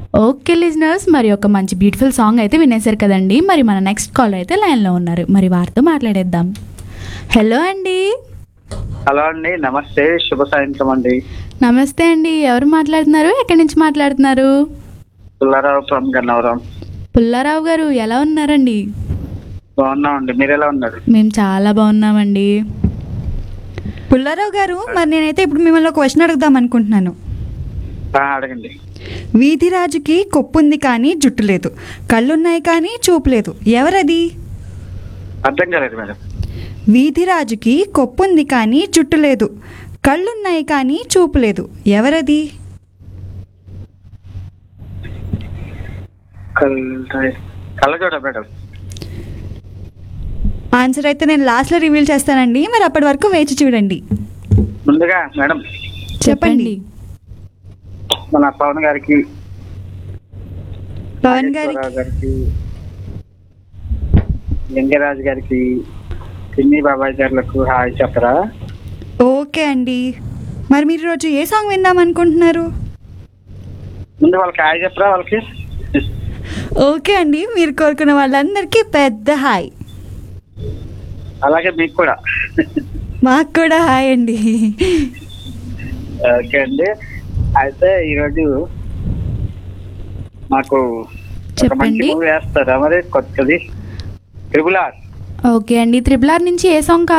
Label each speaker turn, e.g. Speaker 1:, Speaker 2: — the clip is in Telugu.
Speaker 1: ఓకే లిజనర్స్ మరి ఒక మంచి బ్యూటిఫుల్ సాంగ్ అయితే వినేశారు కదండి మరి మన నెక్స్ట్ కాలర్ అయితే లైన్లో ఉన్నారు మరి వారితో మాట్లాడేద్దాం హలో అండి
Speaker 2: హలో అండి నమస్తే శుభ సాయంత్రం అండి
Speaker 1: నమస్తే అండి ఎవరు మాట్లాడుతున్నారు ఎక్కడి నుంచి మాట్లాడుతున్నారు
Speaker 2: పుల్లారావు ఫ్రమ్ గన్నవరం
Speaker 1: పుల్లారావు గారు ఎలా ఉన్నారండి
Speaker 2: బాగున్నామండి మీరు ఎలా ఉన్నారు
Speaker 1: మేము చాలా బాగున్నామండి
Speaker 3: పుల్లారావు గారు మరి నేనైతే ఇప్పుడు మిమ్మల్ని ఒక క్వశ్చన్ అడుగుదాం అనుకుంటున్నాను
Speaker 2: ఆ, అడగండి
Speaker 3: వీధిరాజుకి కొప్పుంది కానీ జుట్టు లేదు కళ్ళున్నాయి కానీ చూపు లేదు ఎవరది
Speaker 2: అర్థం కాలేదు మేడం
Speaker 3: వీధిరాజుకి కొప్పుంది కానీ జుట్టు లేదు కళ్ళున్నాయి కానీ చూపు లేదు ఎవరది
Speaker 2: కల్- కళ్ళజోడ మేడం
Speaker 3: ఆన్సర్ అయితే నేను లాస్ట్లో రివీల్ చేస్తానండి మరి అప్పటి వరకు వేచి చూడండి
Speaker 2: ముందుగా మేడం
Speaker 3: చెప్పండి
Speaker 2: మన పవన్ గారికి
Speaker 3: పవన్ గారి
Speaker 2: నాగేశ్వరరావు గారికి లింగరాజు గారికి పిన్ని బాబాయ్ గారులకు హాయ్ చెప్పరా
Speaker 3: ఓకే అండి మరి మీరు రోజు ఏ సాంగ్ విందాం అనుకుంటున్నారు
Speaker 2: ముందు వాళ్ళకి హాయ్ చెప్పరా వాళ్ళకి
Speaker 3: ఓకే అండి మీరు కోరుకున్న వాళ్ళందరికీ పెద్ద హాయ్
Speaker 2: అలాగే మీకు కూడా
Speaker 3: మాకు కూడా హాయ్ అండి
Speaker 2: ఓకే అండి అయితే ఈరోజు మాకు ఒక మంచి
Speaker 1: చెప్పండి.
Speaker 2: మూవీ వేస్తారా మరి కొత్తది ట్రిబుల్ ఆర్
Speaker 1: ఓకే అండి త్రిబుల్ ఆర్ నుంచి ఏ సాంగ్